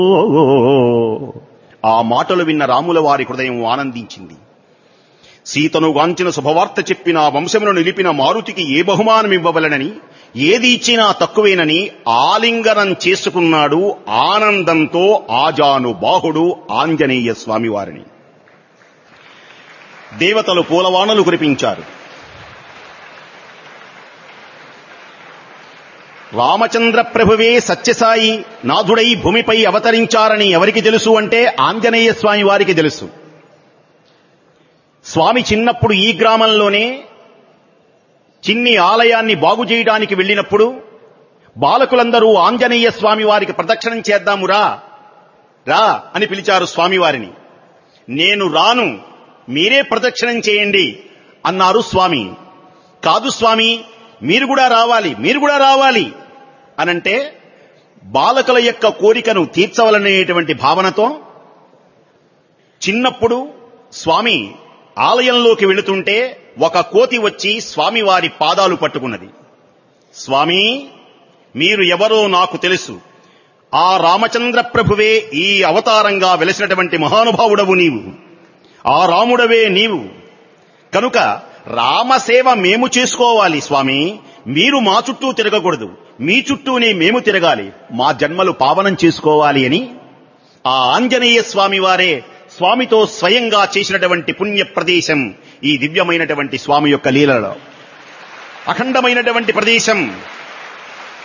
ఆ మాటలు విన్న రాముల వారి హృదయం ఆనందించింది సీతను గాంచిన శుభవార్త చెప్పిన వంశమును నిలిపిన మారుతికి ఏ బహుమానం ఇవ్వవలనని ఏది ఇచ్చినా తక్కువేనని ఆలింగనం చేసుకున్నాడు ఆనందంతో ఆజాను బాహుడు ఆంజనేయ స్వామివారిని దేవతలు పూలవానలు కురిపించారు రామచంద్ర ప్రభువే సత్యసాయి నాథుడై భూమిపై అవతరించారని ఎవరికి తెలుసు అంటే ఆంజనేయ స్వామి వారికి తెలుసు స్వామి చిన్నప్పుడు ఈ గ్రామంలోనే చిన్ని ఆలయాన్ని బాగు చేయడానికి వెళ్ళినప్పుడు బాలకులందరూ ఆంజనేయ స్వామి వారికి ప్రదక్షిణం చేద్దాము రా రా అని పిలిచారు స్వామివారిని నేను రాను మీరే ప్రదక్షిణం చేయండి అన్నారు స్వామి కాదు స్వామి మీరు కూడా రావాలి మీరు కూడా రావాలి అనంటే బాలకుల యొక్క కోరికను తీర్చవలనేటువంటి భావనతో చిన్నప్పుడు స్వామి ఆలయంలోకి వెళుతుంటే ఒక కోతి వచ్చి స్వామివారి పాదాలు పట్టుకున్నది స్వామి మీరు ఎవరో నాకు తెలుసు ఆ రామచంద్ర ప్రభువే ఈ అవతారంగా వెలిసినటువంటి మహానుభావుడవు నీవు ఆ రాముడవే నీవు కనుక రామసేవ మేము చేసుకోవాలి స్వామి మీరు మా చుట్టూ తిరగకూడదు మీ చుట్టూనే మేము తిరగాలి మా జన్మలు పావనం చేసుకోవాలి అని ఆ ఆంజనేయ స్వామి వారే స్వామితో స్వయంగా చేసినటువంటి పుణ్య ప్రదేశం ఈ దివ్యమైనటువంటి స్వామి యొక్క లీలలో అఖండమైనటువంటి ప్రదేశం